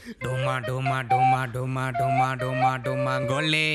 Duma duma duma duma duma duma duma gole.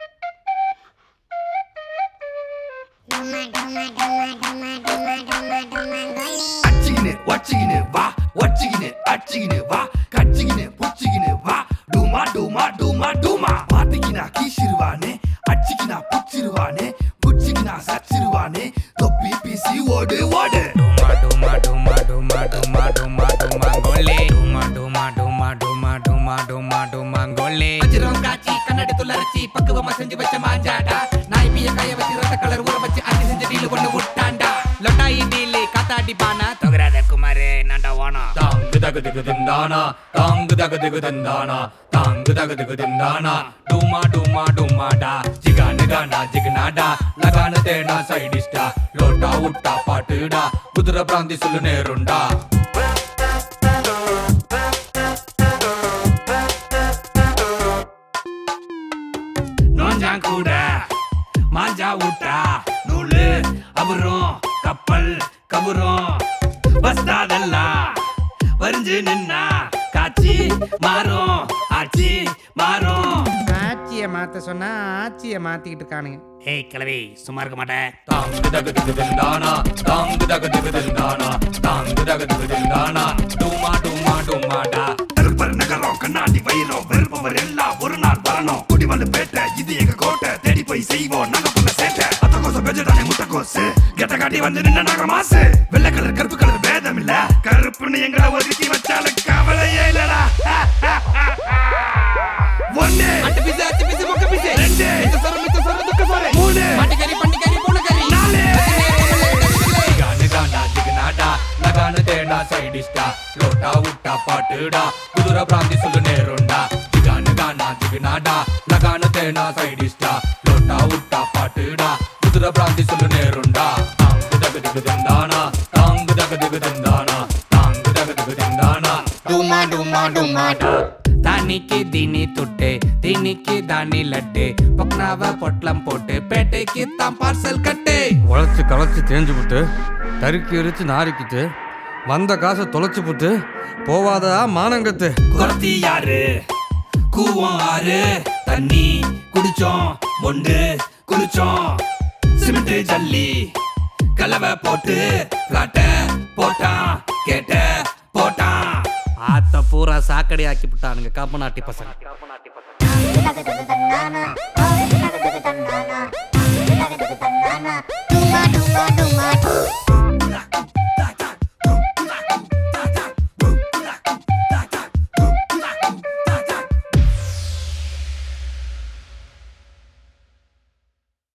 அச்சிக்கினு வச்சிக்கினு வா வச்சிக்கினு அச்சிக்கினு வா கச்சிக்கினு புச்சிக்கினு வா டூமா டூமா டூமா டூமா பாட்டிக்கினா கீசிருவானே அச்சிக்கினா புச்சிருவானே புச்சிக்கினா சச்சிருவானே தொப்பி பீசி ஓடு ஓடு Duma duma duma duma duma duma duma gole. Duma duma duma duma duma duma duma gole. வச்சிரும் காய்ச்சி கண்ணாடி துள்ளரைச்சி பக்குவமா செஞ்சு வச்ச மாஞ்சாடா நாய் பிய காய வச்சு ரத்த கலர் ஊற வச்சு அஞ்சு செஞ்ச டீல் கொண்டு விட்டாண்டா லொட்டாயி டீல் காத்தாடி பானா தொகுறாத குமாரே நண்டா வானா தாங்கு தகு திகு திந்தானா தாங்கு தகு திகு திந்தானா தாங்கு தகு திகு திந்தானா டூமா டூமா டூமாடா ஜிகானு கானா ஜிகனாடா லகான தேனா சைடிஸ்டா லோட்டா உட்டா பாட்டுடா குதிரை பிராந்தி சொல்லு நேருண்டா நோஞ்சான் கூட மாஞ்சா ஊட்டா நூலு அவரும் கப்பல் கவுரும் வஸ்தாதெல்லாம் வரிஞ்சு நின்னா காட்சி மாறும் ஆட்சி மாறும் ஆட்சியை மாத்த சொன்னா ஆட்சியை மாத்திக்கிட்டு இருக்கானுங்க ஏய் கிளவி சும்மா இருக்க மாட்டேன் தாங்கு தகு திகு திந்தானா தாங்கு தகு திகு திந்தானா தாங்கு தகு திகு திந்தானா டூமா டூமா டூமாடா திருப்பர் நகரம் கண்ணாடி வைரம் வெறுப்பவர் எல்லாம் ஒரு நாள் வரணும் குடிமல்லு பேட்டை இது எங்க கோட்டை தேடி போய் செய்வோம் நாங்க பண்ண சேட்டை அத்த கோசம் பெஜடானே முட்டை கோசு கெட்ட காட்டி வந்து நின்ன நாங்க மாசு வெள்ளை கலர் கருப்பு கலர் வேதம் இல்ல கருப்புன்னு எங்களை ஒதுக்கி வச்சாலும் கவலையே இல்லடா ஒண்ணு அட்டு பிசு அட்டு பிசு மொக்க பிசு ரெண்டு மித்த சொர மித்த சொர துக்க சொர மூணு மாட்டுக்கறி பண்டிகறி பூனைக்கறி நாலு கானு கானா ஜிகனாடா லகான தேனா சைடிஸ்டா லோட்டா உட்டா பாட்டுடா குதிரை பிராந்தி சொல்லு நேருண்டா ஜிகானு கானா ஜிகனாடா லகான தேனா சைடிஸ்டா லோட்டா உட்டா பாட்டுடா குதிரை பிராந்தி சொல்லு நேருண்டா தாங்கு தகு திகு திந்தானா தாங்கு தகு திகு திந்தானா தாங்கு தகு திகு திந்தானா டுமா டுமா டுமாடா தானிக்கு தீனி துட்டு தீனிக்கு தானி லட்டு பொக்னாவ பொட்லம் போட்டு பேட்டைக்கு தான் பார்சல் கட்டு உழைச்சி களைச்சி தேஞ்சு புட்டு தருக்கி எரிச்சு நாரிக்கிட்டு வந்த காசை தொலைச்சு புட்டு போவாதா மானங்கத்து குரத்தி யாரு கூவம் ஆறு தண்ணி குடிச்சோம் மொண்டு குளிச்சோம் சிமெண்ட் ஜல்லி கலவை போட்டு பிளாட்ட போட்டான் கேட்ட போட்டான் ஆத்த பூரா சாக்கடை ஆக்கி விட்டானுங்க காப்பநாட்டி பசங்க Duma duma duma